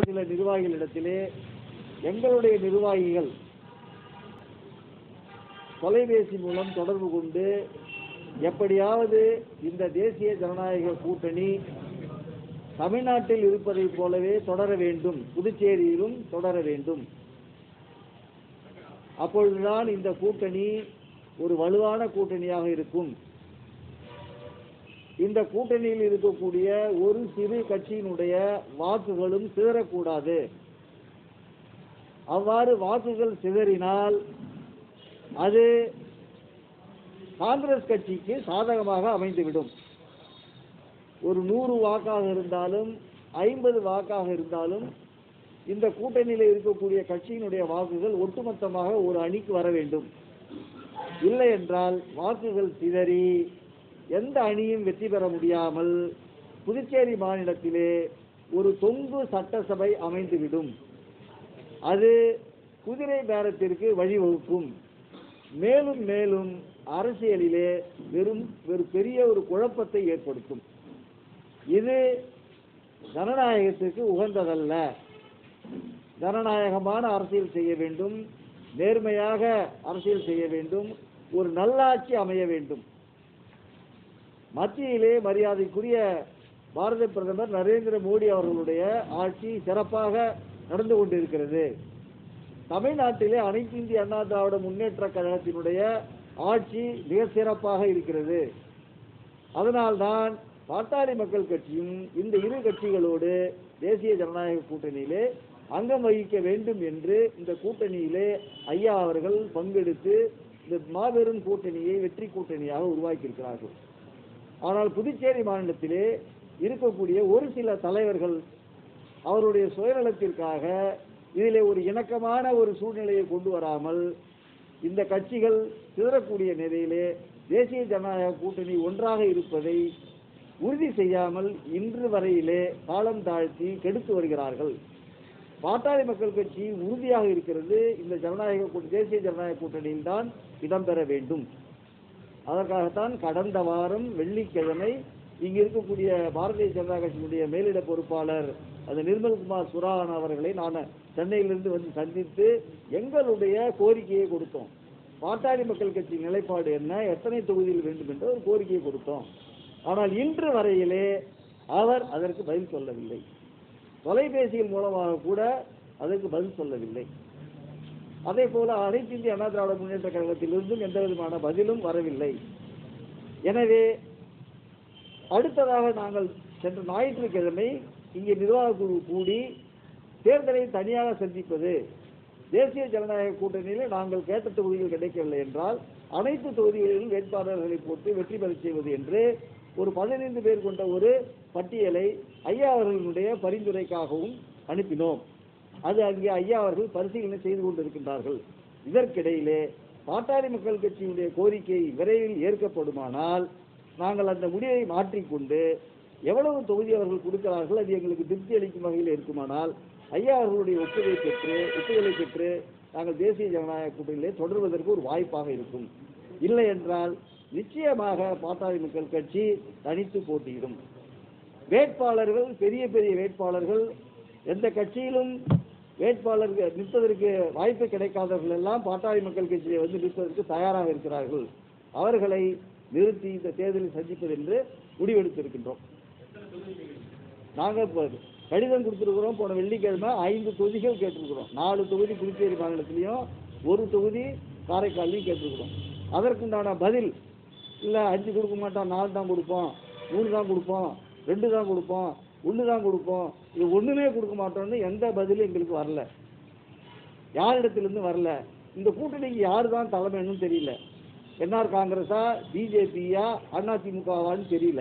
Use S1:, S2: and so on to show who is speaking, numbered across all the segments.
S1: சில நிர்வாகிகளிடத்திலே எங்களுடைய நிர்வாகிகள் தொலைபேசி மூலம் தொடர்பு கொண்டு எப்படியாவது இந்த தேசிய ஜனநாயக கூட்டணி தமிழ்நாட்டில் இருப்பதைப் போலவே தொடர வேண்டும் புதுச்சேரியிலும் தொடர வேண்டும் அப்பொழுதுதான் இந்த கூட்டணி ஒரு வலுவான கூட்டணியாக இருக்கும் இந்த கூட்டணியில் இருக்கக்கூடிய ஒரு சிறு கட்சியினுடைய வாக்குகளும் சிதறக்கூடாது அவ்வாறு வாக்குகள் சிதறினால் அது காங்கிரஸ் கட்சிக்கு சாதகமாக அமைந்துவிடும் ஒரு நூறு வாக்காக இருந்தாலும் ஐம்பது வாக்காக இருந்தாலும் இந்த கூட்டணியில் இருக்கக்கூடிய கட்சியினுடைய வாக்குகள் ஒட்டுமொத்தமாக ஒரு அணிக்கு வர வேண்டும் இல்லை என்றால் வாக்குகள் சிதறி எந்த அணியும் வெற்றி பெற முடியாமல் புதுச்சேரி மாநிலத்திலே ஒரு தொங்கு சட்டசபை அமைந்துவிடும் அது குதிரை பேரத்திற்கு வழிவகுக்கும் மேலும் மேலும் அரசியலிலே வெறும் ஒரு பெரிய ஒரு குழப்பத்தை ஏற்படுத்தும் இது ஜனநாயகத்திற்கு உகந்ததல்ல ஜனநாயகமான அரசியல் செய்ய வேண்டும் நேர்மையாக அரசியல் செய்ய வேண்டும் ஒரு நல்லாட்சி அமைய வேண்டும் மத்தியிலே மரியாதைக்குரிய பாரத பிரதமர் நரேந்திர மோடி அவர்களுடைய ஆட்சி சிறப்பாக நடந்து கொண்டிருக்கிறது தமிழ்நாட்டிலே அனைத்து இந்திய அண்ணா திராவிட முன்னேற்ற கழகத்தினுடைய ஆட்சி மிக சிறப்பாக இருக்கிறது அதனால்தான் பாட்டாளி மக்கள் கட்சியும் இந்த இரு கட்சிகளோடு தேசிய ஜனநாயக கூட்டணியிலே அங்கம் வகிக்க வேண்டும் என்று இந்த கூட்டணியிலே ஐயா அவர்கள் பங்கெடுத்து இந்த மாபெரும் கூட்டணியை வெற்றி கூட்டணியாக உருவாக்கியிருக்கிறார்கள் ஆனால் புதுச்சேரி மாநிலத்திலே இருக்கக்கூடிய ஒரு சில தலைவர்கள் அவருடைய சுயநலத்திற்காக இதிலே ஒரு இணக்கமான ஒரு சூழ்நிலையை கொண்டு வராமல் இந்த கட்சிகள் சிதறக்கூடிய நிலையிலே தேசிய ஜனநாயக கூட்டணி ஒன்றாக இருப்பதை உறுதி செய்யாமல் இன்று வரையிலே காலம் தாழ்த்தி கெடுத்து வருகிறார்கள் பாட்டாளி மக்கள் கட்சி உறுதியாக இருக்கிறது இந்த ஜனநாயக கூட்ட- தேசிய ஜனநாயக கூட்டணியில் தான் இடம்பெற வேண்டும் அதற்காகத்தான் கடந்த வாரம் வெள்ளிக்கிழமை இங்கு இருக்கக்கூடிய பாரதிய ஜனதா கட்சியினுடைய மேலிட பொறுப்பாளர் அந்த நிர்மல்குமார் சுரான் அவர்களை நான் சென்னையிலிருந்து வந்து சந்தித்து எங்களுடைய கோரிக்கையை கொடுத்தோம் பாட்டாளி மக்கள் கட்சி நிலைப்பாடு என்ன எத்தனை தொகுதியில் வேண்டும் என்ற ஒரு கோரிக்கையை கொடுத்தோம் ஆனால் இன்று வரையிலே அவர் அதற்கு பதில் சொல்லவில்லை தொலைபேசியின் மூலமாக கூட அதற்கு பதில் சொல்லவில்லை அதே போல அனைத்து இந்திய அண்ணா திராவிட முன்னேற்ற கழகத்திலிருந்தும் எந்த விதமான பதிலும் வரவில்லை எனவே அடுத்ததாக நாங்கள் சென்ற ஞாயிற்றுக்கிழமை இங்கே நிர்வாக குழு கூடி தேர்தலை தனியாக சந்திப்பது தேசிய ஜனநாயக கூட்டணியில் நாங்கள் கேட்ட தொகுதிகள் கிடைக்கவில்லை என்றால் அனைத்து தொகுதிகளிலும் வேட்பாளர்களை போட்டு வெற்றி பெறச் செய்வது என்று ஒரு பதினைந்து பேர் கொண்ட ஒரு பட்டியலை ஐயா அவர்களுடைய பரிந்துரைக்காகவும் அனுப்பினோம் அது அங்கே ஐயா அவர்கள் பரிசீலனை செய்து கொண்டிருக்கின்றார்கள் இதற்கிடையிலே பாட்டாளி மக்கள் கட்சியினுடைய கோரிக்கை விரைவில் ஏற்கப்படுமானால் நாங்கள் அந்த முடிவை மாற்றிக்கொண்டு எவ்வளவு தொகுதி அவர்கள் கொடுக்கிறார்கள் அது எங்களுக்கு திருப்தி அளிக்கும் வகையில் இருக்குமானால் ஐயா அவர்களுடைய ஒப்புதலை பெற்று ஒப்புதலை பெற்று நாங்கள் தேசிய ஜனநாயக கூட்டணியிலே தொடர்வதற்கு ஒரு வாய்ப்பாக இருக்கும் இல்லை என்றால் நிச்சயமாக பாட்டாளி மக்கள் கட்சி தனித்து போட்டியிடும் வேட்பாளர்கள் பெரிய பெரிய வேட்பாளர்கள் எந்த கட்சியிலும் வேட்பாளர்கள் நிற்பதற்கு வாய்ப்பு கிடைக்காதவர்கள் எல்லாம் பாட்டாளி மக்கள் கட்சியை வந்து நிற்பதற்கு தயாராக இருக்கிறார்கள் அவர்களை நிறுத்தி இந்த தேர்தலில் சந்திப்பது என்று முடிவெடுத்திருக்கின்றோம் நாங்கள் இப்போ கடிதம் கொடுத்துருக்குறோம் போன வெள்ளிக்கிழமை ஐந்து தொகுதிகள் கேட்டிருக்கிறோம் நாலு தொகுதி புதுச்சேரி மாநிலத்திலையும் ஒரு தொகுதி காரைக்கால்லையும் கேட்டிருக்கிறோம் அதற்குண்டான பதில் இல்லை அஞ்சு கொடுக்க மாட்டோம் நாலு தான் கொடுப்போம் மூணு தான் கொடுப்போம் ரெண்டு தான் கொடுப்போம் ஒன்று தான் கொடுப்போம் இது ஒன்றுமே கொடுக்க மாட்டோம்னு எந்த பதிலும் எங்களுக்கு வரல யாரிடத்திலிருந்து வரல இந்த கூட்டணிக்கு யார் தான் தலைமைன்னு தெரியல என்ஆர் காங்கிரஸா பிஜேபியா அதிமுகவான்னு தெரியல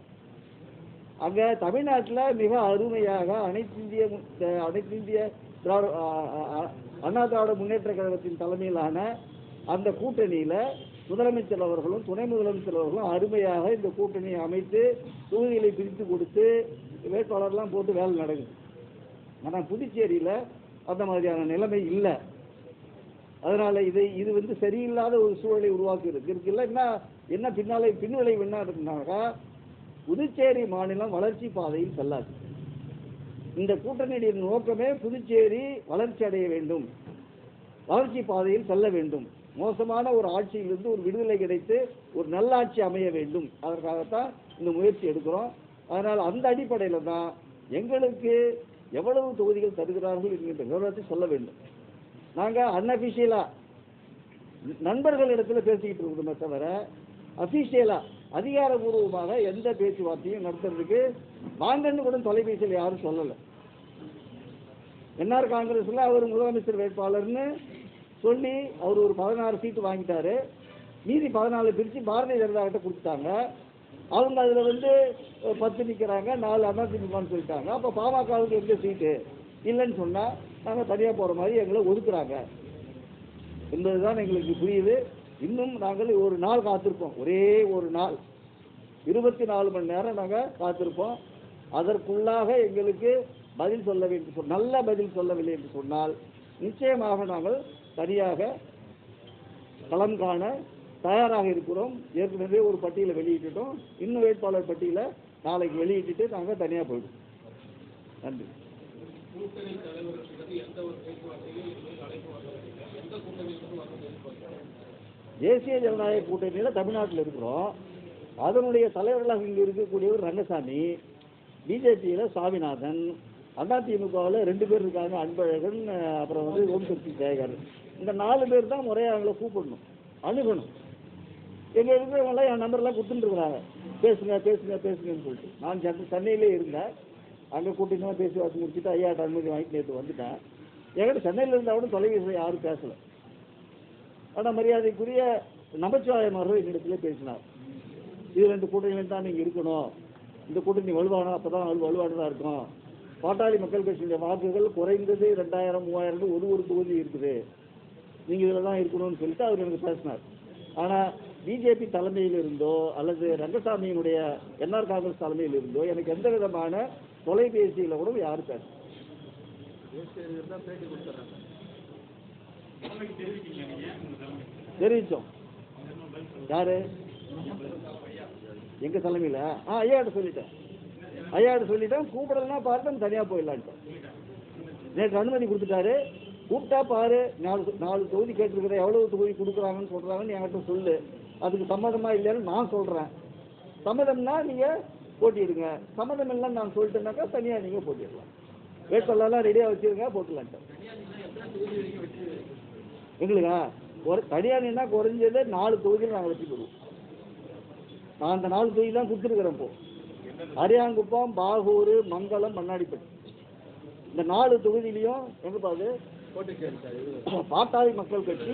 S1: அங்க தமிழ்நாட்டுல மிக அருமையாக அனைத்து இந்திய மு- அஹ் அனைத்து இந்திய திராவிட அஹ் அஹ் அஹ் அண்ணா திராவிட முன்னேற்ற கழகத்தின் தலைமையிலான அந்த கூட்டணியில முதலமைச்சர் அவர்களும் துணை முதலமைச்சர் அவர்களும் அருமையாக இந்த கூட்டணியை அமைத்து தொகுதிகளை பிரித்து கொடுத்து வேட்பாளர்லாம் போட்டு வேலை நடக்குது ஆனா புதுச்சேரியில அந்த மாதிரியான நிலைமை இல்லை அதனால இதை இது வந்து சரியில்லாத ஒரு சூழலை உருவாக்குகிறது இருக்குல்ல என்ன என்ன பின்னாலே பின்விளைவு என்ன இருக்குனாக்கா புதுச்சேரி மாநிலம் வளர்ச்சி பாதையில் செல்லாது இந்த கூட்டணியுடைய நோக்கமே புதுச்சேரி வளர்ச்சி அடைய வேண்டும் வளர்ச்சி பாதையில் செல்ல வேண்டும் மோசமான ஒரு ஆட்சியிலிருந்து ஒரு விடுதலை கிடைத்து ஒரு நல்லாட்சி அமைய வேண்டும் அதற்காகத்தான் இந்த முயற்சி எடுக்கிறோம் அதனால் அந்த அடிப்படையில் தான் எங்களுக்கு எவ்வளவு தொகுதிகள் தருகிறார்கள் என்கின்ற விவரத்தை சொல்ல வேண்டும் நாங்கள் அன்அஃபிஷியலாக நண்பர்களிடத்துல பேசிக்கிட்டு இருக்கிறோமே தவிர அஃபிஷியலா அதிகாரபூர்வமாக எந்த பேச்சுவார்த்தையும் நடத்துறதுக்கு வாங்கன்னு கூட தொலைபேசியில் யாரும் சொல்லலை என்ஆர் காங்கிரஸ்ல அவர் முதலமைச்சர் வேட்பாளர்னு சொல்லி அவர் ஒரு பதினாறு சீட்டு வாங்கிட்டாரு மீதி பதினாலு பிரித்து பாரதிய ஜனதா கிட்ட கொடுத்துட்டாங்க அவங்க அதில் வந்து அஹ், பத்து நிற்கிறாங்க நாலு அதிமுகன்னு சொல்லிட்டாங்க அப்போ பாமகவுக்கு எந்த சீட்டு இல்லைன்னு சொன்னால் நாங்கள் தனியாக போகிற மாதிரி எங்களை ஒதுக்குறாங்க என்பதுதான் எங்களுக்கு புரியுது இன்னும் நாங்கள் ஒரு நாள் காத்திருப்போம் ஒரே ஒரு நாள் இருபத்தி நாலு மணி நேரம் நாங்கள் காத்திருப்போம் அதற்குள்ளாக எங்களுக்கு பதில் சொல்ல வேண்டும் சொல் நல்ல பதில் சொல்லவில்லை என்று சொன்னால் நிச்சயமாக நாங்கள் தனியாக களம் காண தயாராக இருக்கிறோம் ஏற்கனவே ஒரு பட்டியலை வெளியிட்டுட்டோம் இன்னும் வேட்பாளர் பட்டியலை நாளைக்கு வெளியிட்டுட்டு நாங்கள் தனியாக போயிடுவோம் நன்றி தேசிய ஜனநாயக கூட்டணியில் தமிழ்நாட்டில் இருக்கிறோம் அதனுடைய தலைவர்களாக இங்கே இருக்கக்கூடியவர் ரங்கசாமி பிஜேபியில் சாமிநாதன் அதிமுகவில் ரெண்டு பேர் இருக்காங்க அன்பழகன் அஹ், அப்புறம் வந்து ஓம் சக்தி சேகர் இந்த நாலு பேர் தான் முறையாக அவங்கள கூப்பிடணும் அணுகணும் எங்க இருக்கிறவங்களாம் என் நம்பர்லாம் கொடுத்துட்டுருக்குறாங்க பேசுங்க பேசுங்க பேசுங்கன்னு சொல்லிட்டு நான் சென்னை சென்னையிலே இருந்தேன் அங்கே கூட்டிட்டு பேசி வாசி முடிச்சுட்டு ஐயாட்ட அனுமதி வாங்கிட்டு நேற்று வந்துட்டேன் என்கிட்ட சென்னையில் இருந்தால் கூட தொலைபேசியில் யாரும் பேசலை ஆனால் மரியாதைக்குரிய நமச்சிவாயம் அவர்கள் என்னிடத்துல பேசினார் இது ரெண்டு கூட்டணிகள் தான் நீங்கள் இருக்கணும் இந்த கூட்டணி வலுவானா அப்போ தான் வலு வலுவானதாக இருக்கும் பாட்டாளி மக்கள் கட்சியுடைய வாக்குகள் குறைந்தது ரெண்டாயிரம் மூவாயிரம் ஒரு ஒரு தொகுதி இருக்குது நீங்கள் இதில் தான் இருக்கணும்னு சொல்லிட்டு அவர் எனக்கு பேசினார் ஆனால் பிஜேபி தலைமையில் இருந்தோ அல்லது ரங்கசாமியினுடைய என்ஆர் காங்கிரஸ் தலைமையில் இருந்தோ எனக்கு எந்த விதமான தொலைபேசியில் கூட யாரும் பேச தெரிவிச்சோம் யாரு எங்க தலைமையில ஆ ஐயாட்ட சொல்லிட்டேன் ஐயாட்ட சொல்லிட்டேன் கூப்பிடலன்னா பார்த்து நம்ம தனியா போயிடலான்ட்டோம் நேற்று அனுமதி கொடுத்துட்டாரு கூப்பிட்டா பாரு நாலு நாலு தொகுதி கேட்டிருக்கிற எவ்வளவு தொகுதி கொடுக்குறாங்கன்னு சொல்றாங்கன்னு என்கிட்ட சொல்லு அதுக்கு சம்மதமா இல்லைன்னு நான் சொல்றேன் சம்மதம்னா நீங்க போட்டிடுங்க சம்மதம் இல்லைன்னு நான் சொல்லிட்டேனாக்கா தனியா நீங்க போட்டிடலாம் வேட்பாளர்லாம் ரெடியா வச்சிருங்க போட்டுலான்ட்டு எங்களுக்கா ஒரு தனியானா குறைஞ்சது நாலு தொகுதியில் நாங்கள் வச்சு கொடுவோம் நான் அந்த நாலு தொகுதி தான் கொடுத்துருக்குறேன் இப்போ அரியாங்குப்பம் பாகூர் மங்களம் மண்ணாடிப்பட்டி இந்த நாலு தொகுதியிலையும் எங்க பாது பாட்டாளி மக்கள் கட்சி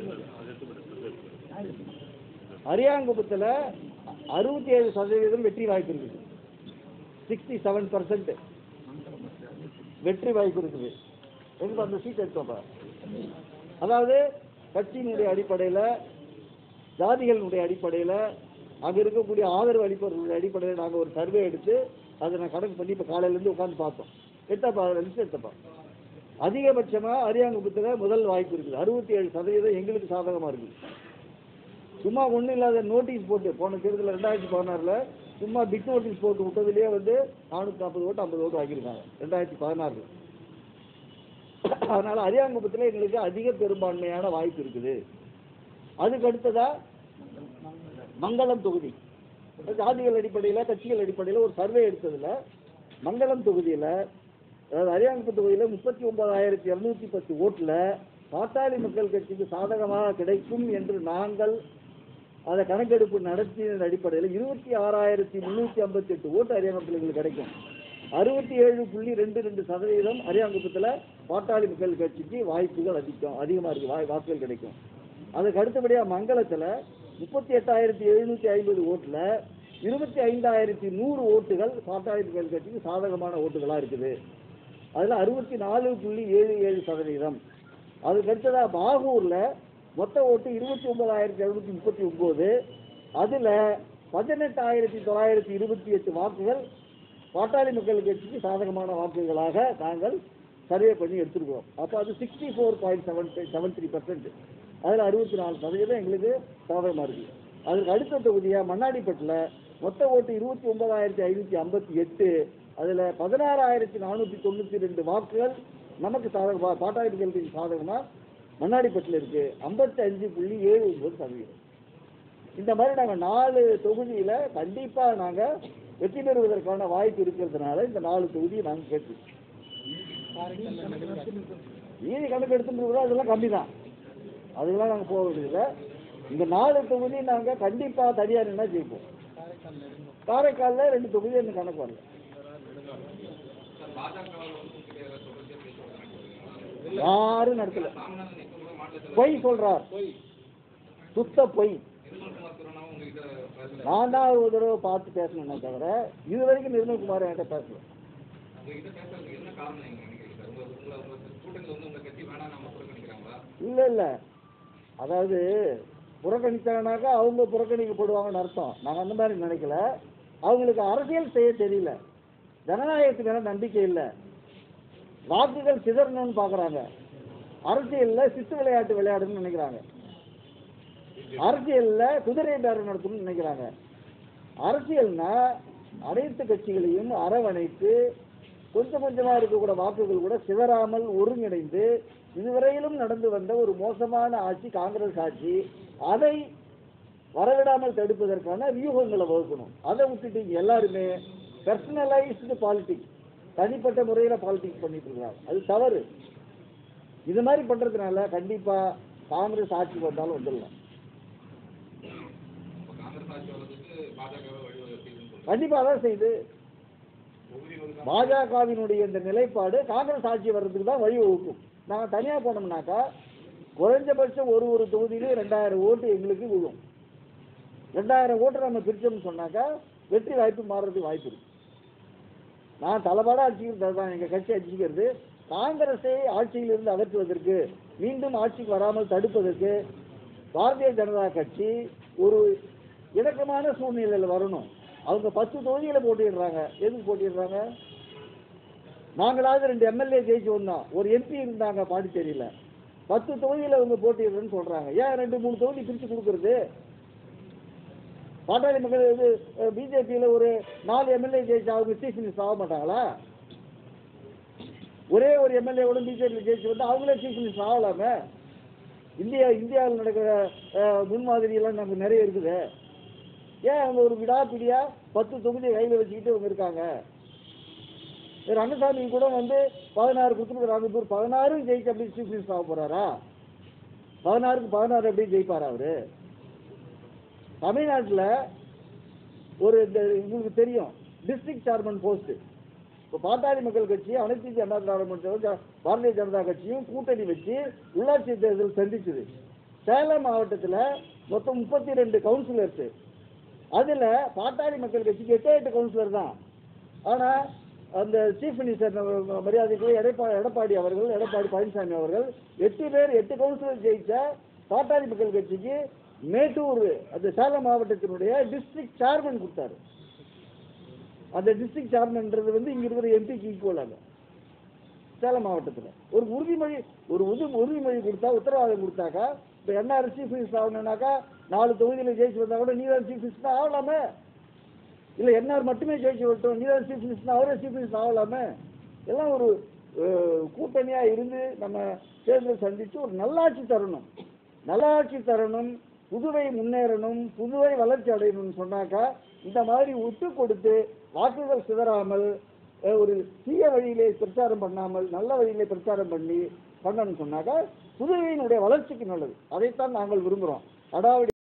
S1: அரியாங்குப்பத்தில் அறுபத்தி ஏழு சதவீதம் வெற்றி வாய்ப்பு இருக்குது சிக்ஸ்டி செவன் பர்சன்ட் வெற்றி வாய்ப்பு இருக்குது எங்க அந்த சீட் எடுத்தோம்ப்பா அதாவது கட்சியினுடைய அடிப்படையில் ஜாதிகளினுடைய அடிப்படையில் அங்கே இருக்கக்கூடிய ஆதரவு அளிப்பவர்களுடைய அடிப்படையில் நாங்கள் ஒரு சர்வே எடுத்து அதை நான் கணக்கு பண்ணி இப்போ காலையிலேருந்து உட்காந்து பார்த்தோம் எட்டப்பா லிஸ்ட் எடுத்தப்பா அதிகபட்சமாக அரியாங்குப்பத்தில் முதல் வாய்ப்பு இருக்குது அறுபத்தி ஏழு சதவீதம் எங்களுக்கு சாதகமாக இருக்குது சும்மா ஒன்றும் இல்லாத நோட்டீஸ் போட்டு போன தேர்தலில் ரெண்டாயிரத்தி பதினாறில் சும்மா பிட் நோட்டீஸ் போட்டு விட்டதுலேயே வந்து நானூற்றி நாற்பது ஓட்டு ஐம்பது ஓட்டு வாங்கியிருக்காங்க ரெண்டாயிரத்தி பதினாறில் அதனால அரியாங்குப்பத்தில் எங்களுக்கு அதிக பெரும்பான்மையான வாய்ப்பு இருக்குது அதுக்கு அடுத்ததா மங்களம் தொகுதி ஜாதிகள் அடிப்படையில் கட்சிகள் அடிப்படையில் ஒரு சர்வே எடுத்ததுல மங்களம் தொகுதியில் அதாவது அரியாங்குப்பம் தொகுதியில் முப்பத்தி ஒன்பதாயிரத்தி இரநூத்தி பத்து ஓட்டில் பாட்டாளி மக்கள் கட்சிக்கு சாதகமாக கிடைக்கும் என்று நாங்கள் அதை கணக்கெடுப்பு நடத்திய அடிப்படையில் இருபத்தி ஆறாயிரத்தி முந்நூற்றி ஐம்பத்தி எட்டு ஓட்டு அரியாங்குப்பத்தில் எங்களுக்கு கிடைக்கும் அறுபத்தி ஏழு புள்ளி ரெண்டு ரெண்டு சதவீதம் அரியாங்குப்பத்தில் பாட்டாளி மக்கள் கட்சிக்கு வாய்ப்புகள் அதிகம் அதிகமாக இருக்குது வாய் வாக்குகள் கிடைக்கும் அதுக்கு அடுத்தபடியாக மங்களத்தில் முப்பத்தி எட்டாயிரத்தி எழுநூற்றி ஐம்பது ஓட்டில் இருபத்தி ஐந்தாயிரத்தி நூறு ஓட்டுகள் பாட்டாளி மக்கள் கட்சிக்கு சாதகமான ஓட்டுகளாக இருக்குது அதில் அறுபத்தி நாலு புள்ளி ஏழு ஏழு சதவீதம் அதுக்கு அடுத்ததாக பாகூரில் மொத்த ஓட்டு இருபத்தி ஒன்பதாயிரத்தி எழுநூற்றி முப்பத்தி ஒம்பது அதில் பதினெட்டாயிரத்தி தொள்ளாயிரத்தி இருபத்தி எட்டு வாக்குகள் பாட்டாளி மக்கள் கட்சிக்கு சாதகமான வாக்குகளாக நாங்கள் சர்வே பண்ணி எடுத்துருக்கோம் அப்போ அது sixty four point seven seven three percent அதில் அறுபத்தி நாலு சதவீதம் எங்களுக்கு சாதகமாக இருக்குது அதுக்கு அடுத்த தொகுதியாக மண்ணாடிப்பட்டில் மொத்த ஓட்டு இருபத்தி ஒன்பதாயிரத்தி ஐநூற்றி ஐம்பத்தி எட்டு அதுல பதினாறாயிரத்தி நானூத்தி தொண்ணூத்தி ரெண்டு வாக்குகள் நமக்கு சாதக பா- பாட்டாளி மக்களுக்கு சாதகமா மண்ணாடிப்பட்டில் இருக்கு ஐம்பத்தி அஞ்சு புள்ளி ஏழு ஒன்பது சதவீதம் இந்த மாதிரி நாங்க நாலு தொகுதியில கண்டிப்பா நாங்க வெற்றி பெறுவதற்கான வாய்ப்பு இருக்கிறதுனால இந்த நாலு தொகுதியை நாங்க கேட்டு மீதி கணக்கு எடுத்துட்டு அதெல்லாம் கம்மி தான் அதுக்கெல்லாம் நாங்க போக வேண்டியதில்லை இந்த நாலு தொகுதி நாங்க கண்டிப்பா தனியார் நின்னா ஜெயிப்போம் காரைக்கால்ல ரெண்டு தொகுதி எனக்கு கணக்கு வரல யாரும் நடத்தல பொய் சொல்றார் சுத்த பொய் நான் தான் ஒரு தடவை பார்த்து பேசணுமே தவிர இது வரைக்கும் நிர்மல்குமார் என்கிட்ட பேசல இல்ல இல்ல அதாவது புறக்கணிச்சாங்கனாக்கா அவங்க புறக்கணிக்கப்படுவாங்கன்னு அர்த்தம் நாங்க அந்த மாதிரி நினைக்கல அவங்களுக்கு அரசியல் செய்ய தெரியல ஜனநாயகத்து மேல நம்பிக்கை இல்லை வாக்குகள் சிதறணும்னு பாக்குறாங்க அரசியல்ல சித்து விளையாட்டு விளையாடணும்னு நினைக்கிறாங்க அரசியல்ல குதிரை பேரம் நடத்தணும்னு நினைக்கிறாங்க அரசியல்னா அனைத்து கட்சிகளையும் அரவணைத்து கொஞ்சம் கொஞ்சமா இருக்கக்கூட வாக்குகள் கூட சிதறாமல் ஒருங்கிணைந்து இதுவரையிலும் நடந்து வந்த ஒரு மோசமான ஆட்சி காங்கிரஸ் ஆட்சி அதை வரவிடாமல் தடுப்பதற்கான வியூகங்களை வகுக்கணும் அதை விட்டுட்டு இங்க எல்லாருமே பர்சனலைஸ்டு பாலிடிக்ஸ் தனிப்பட்ட முறையில பாலிடிக்ஸ் பண்ணிட்டு இருக்காங்க அது தவறு இது மாதிரி பண்றதுனால கண்டிப்பா காங்கிரஸ் ஆட்சிக்கு வந்தாலும் வந்துடலாம் கண்டிப்பா அதான் செய்யுது பாஜகவினுடைய இந்த நிலைப்பாடு காங்கிரஸ் ஆட்சி வர்றதுக்கு தான் வழிவகுக்கும் நாங்கள் தனியாக போனோம்னாக்கா குறைஞ்சபட்சம் ஒரு ஒரு தொகுதியிலும் ரெண்டாயிரம் ஓட்டு எங்களுக்கு விழும் ரெண்டாயிரம் ஓட்டு நம்ம பிரிச்சோம்னு சொன்னாக்கா வெற்றி வாய்ப்பு மாறுறதுக்கு வாய்ப்பு இருக்கு நான் தலைபாடா அடிச்சுக்கிறது தான் எங்கள் கட்சி அடிச்சுக்கிறது காங்கிரஸை ஆட்சியிலிருந்து அகற்றுவதற்கு மீண்டும் ஆட்சிக்கு வராமல் தடுப்பதற்கு பாரதிய ஜனதா கட்சி ஒரு இணக்கமான சூழ்நிலையில் வரணும் அவங்க பத்து தொகுதிகளை போட்டிடுறாங்க எதுக்கு போட்டிடுறாங்க நாங்களாவது ரெண்டு எம்எல்ஏ ஜெயிச்சு வந்தோம் ஒரு எம்பி இருந்தாங்க பாண்டிச்சேரியில் பத்து தொகுதியில் அவங்க போட்டிடுறேன்னு சொல்றாங்க ஏன் ரெண்டு மூணு தொகுதி பிரித்து கொடுக்கறது பாட்டாளி மக்கள் இது பிஜேபியில் ஒரு நாலு எம்எல்ஏ ஜெயிச்சா அவங்க சீஃப் மினிஸ்டர் ஆக மாட்டாங்களா ஒரே ஒரு எம்எல்ஏவோட பிஜேபியில் ஜெயிச்சு வந்து அவங்களே சீஃப் மினிஸ்டர் ஆகலாமே இந்தியா இந்தியாவில் நடக்கிற அஹ், முன்மாதிரியெல்லாம் நமக்கு நிறைய இருக்குது ஏன் அவங்க ஒரு விடாப்பிடியா பத்து தொகுதியை கையில் வச்சுக்கிட்டு அவங்க இருக்காங்க ரங்கசாமி கூட வந்து பதினாறு கொடுத்துருக்குறாங்க இப்போ பதினாறும் ஜெயிச்சு அப்படி சீஃப் மினிஸ்டர் ஆக போறாரா பதினாறுக்கு பதினாறு எப்படி ஜெயிப்பாரா அவரு தமிழ்நாட்டில் ஒரு இந்த உங்களுக்கு தெரியும் டிஸ்ட்ரிக்ட் சேர்மன் போஸ்ட் இப்போ பாட்டாளி மக்கள் கட்சி அனைத்து இந்திய அண்ணா திராவிட முன்னேற்ற கழகம், பாரதிய ஜனதா கட்சியும் கூட்டணி வச்சு உள்ளாட்சி தேர்தல் சந்திச்சது சேலம் மாவட்டத்தில் மொத்தம் முப்பத்தி ரெண்டு கவுன்சிலர்ஸ் அதுல பாட்டாளி மக்கள் கட்சிக்கு எட்டே எட்டு கவுன்சிலர் தான் ஆனா அந்த சீஃப் மினிஸ்டர் நம்ம மரியாதைக்கு எடப்பாடி எடப்பாடி அவர்கள் எடப்பாடி பழனிசாமி அவர்கள் எட்டு பேர் எட்டு கவுன்சிலர் ஜெயிச்ச பாட்டாளி மக்கள் கட்சிக்கு மேட்டூர் அந்த சேலம் மாவட்டத்தினுடைய டிஸ்ட்ரிக்ட் சேர்மன் கொடுத்தாரு அந்த டிஸ்ட்ரிக்ட் சேர்மன்ன்றது வந்து இங்க இருக்கிற எம்பிக்கு ஈக்குவலாக சேலம் மாவட்டத்தில் ஒரு உறுதிமொழி ஒரு உது உறுதிமொழி கொடுத்தா உத்தரவாதம் கொடுத்தாக்கா இப்போ என்ஆர் சீஃப் மினிஸ்டர் ஆகணும்னாக்கா நாலு தொகுதியில் ஜெயிச்சு வந்தா கூட நீதான் சீஃப் மினிஸ்டர் ஆகலாமே இல்லை என்ஆர் மட்டுமே ஜெயிச்சு வரட்டும் நீதான் சீஃப் மினிஸ்டர் அவரே சீஃப் மினிஸ்டர் ஆகலாமே எல்லாம் ஒரு அஹ், கூட்டணியா இருந்து நம்ம தேர்தல் சந்திச்சு ஒரு நல்லாட்சி தரணும் நல்லாட்சி தரணும் புதுவை முன்னேறணும் புதுவை வளர்ச்சி அடையணும்னு சொன்னாக்கா இந்த மாதிரி விட்டு கொடுத்து வாக்குகள் சிதறாமல் அஹ், ஒரு தீய வழியிலே பிரச்சாரம் பண்ணாமல் நல்ல வழியிலே பிரச்சாரம் பண்ணி பண்ணணும்னு சொன்னாக்கா புதுவையினுடைய வளர்ச்சிக்கு நல்லது அதைத்தான் நாங்கள் விரும்புகிறோம் அடாவடி